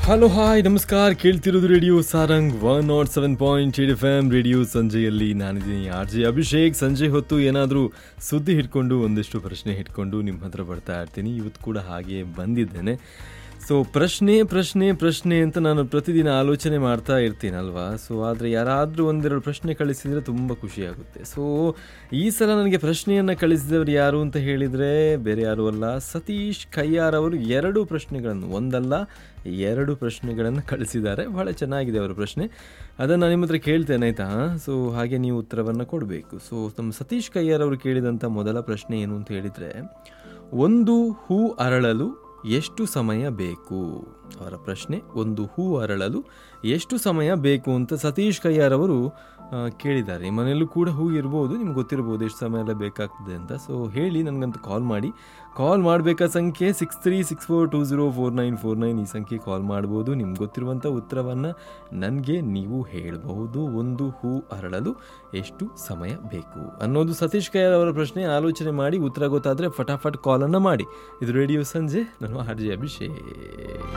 hello hi ನಮಸ್ಕಾರ ಕೇಳ್ತಿರೋದು radio Sarang one naught seven point eight F M radio ಸಂಜೆಯಲ್ಲಿ ನಾನಿದ್ದೀನಿ ಆರ್ ಜೆ ಅಭಿಷೇಕ್ ಸಂಜೆ ಹೊತ್ತು ಏನಾದರೂ ಸುದ್ದಿ ಹಿಡ್ಕೊಂಡು ಒಂದಿಷ್ಟು ಪ್ರಶ್ನೆ ಹಿಡ್ಕೊಂಡು ನಿಮ್ಮ ಹತ್ರ ಬರ್ತಾ ಇರ್ತೀನಿ ಇವತ್ತು ಕೂಡ ಹಾಗೆ ಬಂದಿದ್ದೇನೆ ಸೊ ಪ್ರಶ್ನೆ ಪ್ರಶ್ನೆ ಪ್ರಶ್ನೆ ಅಂತ ನಾನು ಪ್ರತಿದಿನ ಆಲೋಚನೆ ಮಾಡ್ತಾ ಇರ್ತೀನಲ್ವಾ ಸೊ ಆದರೆ ಯಾರಾದರೂ ಒಂದೆರಡು ಪ್ರಶ್ನೆ ಕಳಿಸಿದರೆ ತುಂಬ ಖುಷಿಯಾಗುತ್ತೆ ಸೊ ಈ ಸಲ ನನಗೆ ಪ್ರಶ್ನೆಯನ್ನು ಕಳಿಸಿದವರು ಯಾರು ಅಂತ ಹೇಳಿದರೆ ಬೇರೆ ಯಾರೂ ಅಲ್ಲ ಸತೀಶ್ ಕಯ್ಯಾರ್ ಅವರು ಎರಡು ಪ್ರಶ್ನೆಗಳನ್ನು ಒಂದಲ್ಲ ಎರಡು ಪ್ರಶ್ನೆಗಳನ್ನು ಕಳಿಸಿದ್ದಾರೆ ಬಹಳ ಚೆನ್ನಾಗಿದೆ ಅವರ ಪ್ರಶ್ನೆ ಅದನ್ನು ನಾನು ನಿಮ್ಮ ಹತ್ರ ಕೇಳ್ತೇನೆ ಆಯಿತಾ ಸೊ ಹಾಗೆ ನೀವು ಉತ್ತರವನ್ನು ಕೊಡಬೇಕು ಸೊ ನಮ್ಮ ಸತೀಶ್ ಕಯ್ಯಾರ್ ಅವರು ಕೇಳಿದಂಥ ಮೊದಲ ಪ್ರಶ್ನೆ ಏನು ಅಂತ ಹೇಳಿದರೆ ಒಂದು ಹೂ ಅರಳಲು ಎಷ್ಟು ಸಮಯ ಬೇಕು ಅವರ ಪ್ರಶ್ನೆ ಒಂದು ಹೂ ಅರಳಲು ಎಷ್ಟು ಸಮಯ ಬೇಕು ಅಂತ ಸತೀಶ್ ಕಯ್ಯಾರ್ ಅವರು ಆ, ಕೇಳಿದ್ದಾರೆ ಮನೆಯಲ್ಲೂ ಕೂಡ ಹೂ ಇರ್ಬೋದು ನಿಮ್ಗೆ ಗೊತ್ತಿರ್ಬೋದು ಎಷ್ಟು ಸಮಯ ಎಲ್ಲ ಬೇಕಾಗ್ತದೆ ಅಂತ ಸೊ ಹೇಳಿ ನನಗಂತೂ ಕಾಲ್ ಮಾಡಿ ಕಾಲ್ ಮಾಡಬೇಕಾ ಸಂಖ್ಯೆ six three six four two zero four nine four nine ಈ ಸಂಖ್ಯೆ ಕಾಲ್ ಮಾಡ್ಬೋದು ನಿಮ್ಗೆ ಗೊತ್ತಿರುವಂಥ ಉತ್ತರವನ್ನು ನನಗೆ ನೀವು ಹೇಳಬಹುದು ಒಂದು ಹೂ ಅರಳಲು ಎಷ್ಟು ಸಮಯ ಬೇಕು ಅನ್ನೋದು ಸತೀಶ್ ಕಯ್ಯಾರ್ ಅವರ ಪ್ರಶ್ನೆ ಆಲೋಚನೆ ಮಾಡಿ ಉತ್ತರ ಗೊತ್ತಾದರೆ ಫಟಾಫಟ್ ಕಾಲನ್ನು ಮಾಡಿ ಇದು ರೇಡಿಯೋ ಸಂಜೆ ನಾನು ಆರ್ ಜೆ ಅಭಿಷೇಕ್